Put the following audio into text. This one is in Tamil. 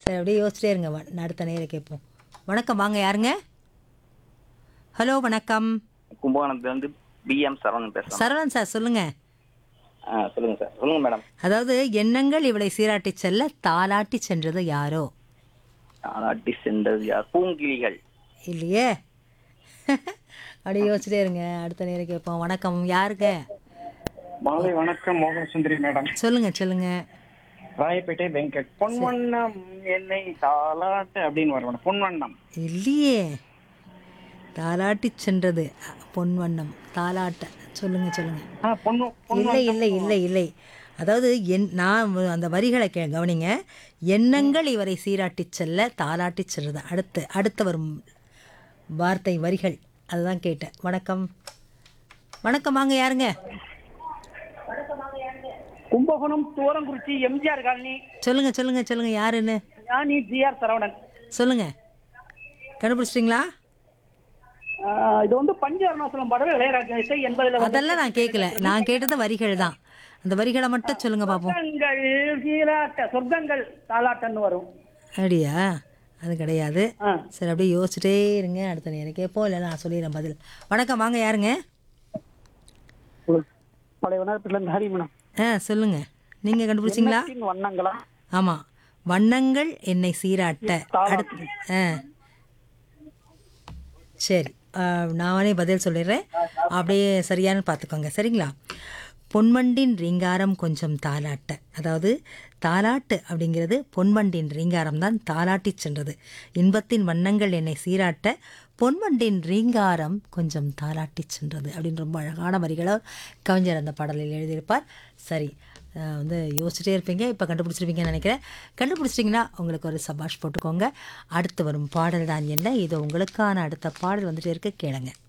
சரி அப்படியே யோசிச்சிட்டே இருங்க வ- அடுத்த நேரம் கேட்போம் வணக்கம் வாங்க யாருங்க ஹலோ வணக்கம் கும்பகோணத்துல இருந்து பிஎம் சரவணன் பேசுறேன் சரவணன் சார் சொல்லுங்க ஆ சொல்லுங்க சார் சொல்லுங்க மேடம் அதாவது எண்ணங்கள் இவளை சீராட்டி செல்ல தாலாட்டி சென்றது யாரோ ஆலாட்டி சென்றது யார் பூங்கிளிகள் இல்லையே அப்படியே யோசிச்சிட்டே இருங்க அடுத்த நேரம் கேட்போம் வணக்கம் யாருங்க மாலை வணக்கம் மோகன் சுந்தரி மேடம் சொல்லுங்க சொல்லுங்க ராயப்பேட்டை வெங்கட் பொன்வண்ணம் என்னை தாலாட்டு அப்படின்னு வரும் மேடம் பொன்வண்ணம் இல்லையே தாலாட்டி சென்றது பொன்வண்ணம் தாலாட்ட சொல்லுங்க சொல்லுங்க ஆ பொன்னு இல்லை இல்லை இல்லை இல்லை அதாவது என் நான் வ- அந்த வரிகளை கே கவனிங்க எண்ணங்கள் இவரை சீராட்டி செல்ல தாலாட்டி செல்றது அடுத்து அடுத்து வரும் வார்த்தை வரிகள் அதுதான் கேட்டேன் வணக்கம் வணக்கம் வாங்க யாருங்க கும்பகோணம் தூரங்குறிச்சி எம்ஜிஆர் காலனி சொல்லுங்க சொல்லுங்க சொல்லுங்க யாருன்னு ஞானி ஜிஆர் சரவணன் சொல்லுங்க கண்டுபிடிச்சிட்டிங்களா ஆ, இது வந்து பஞ்ச அருணாசலம் பாடல் இளையராஜா இசை என்பதுல வந்து அதெல்லாம் நான் கேட்கல நான் கேட்டது வரிகள் தான் அந்த வரிகளை மட்டும் சொல்லுங்க பார்ப்போம் சொர்க்கங்கள் சீராட்ட சொர்க்கங்கள் தாலாட்டன்னு வரும் அப்படியா அது கிடையாது ஆ. சரி அப்படியே யோசிச்சுட்டே இருங்க அடுத்த நேரம் கேட்போம் இல்லை நான் சொல்லிடுறேன் பதில் வணக்கம் வாங்க யாருங்க பழைய வனத்துல இருந்து ஹரி மேடம் ஆ சொல்லுங்க நீங்கள் கண்டுபிடிச்சிங்களா வண்ணங்களா ஆமாம் வண்ணங்கள் என்னை சீராட்ட அடுத்து ஆ சரி ஆ, நானே பதில் சொல்லிடுறேன் அப்படியே சரியானு பார்த்துக்கோங்க சரிங்களா பொன்வண்டின் ரீங்காரம் கொஞ்சம் தாலாட்ட அதாவது தாலாட்டு அப்படிங்கிறது பொன்வண்டின் ரீங்காரம் தான் தாலாட்டி சென்றது இன்பத்தின் வண்ணங்கள் என்னை சீராட்ட பொன்வண்டின் ரீங்காரம் கொஞ்சம் தாலாட்டி சென்றது அப்படின்னு ரொம்ப அழகான வரிகளை கவிஞர் அந்த பாடலில் எழுதியிருப்பார் சரி அஹ் வந்து யோசிச்சுட்டே இருப்பீங்க இப்போ கண்டுபிடிச்சிருப்பீங்கன்னு நினைக்கிறேன் கண்டுபிடிச்சிட்டிங்கன்னா உங்களுக்கு ஒரு சபாஷ் போட்டுக்கோங்க அடுத்து வரும் பாடல் தான் என்ன இது உங்களுக்கான அடுத்த பாடல் வந்துட்டே இருக்கு கேளுங்க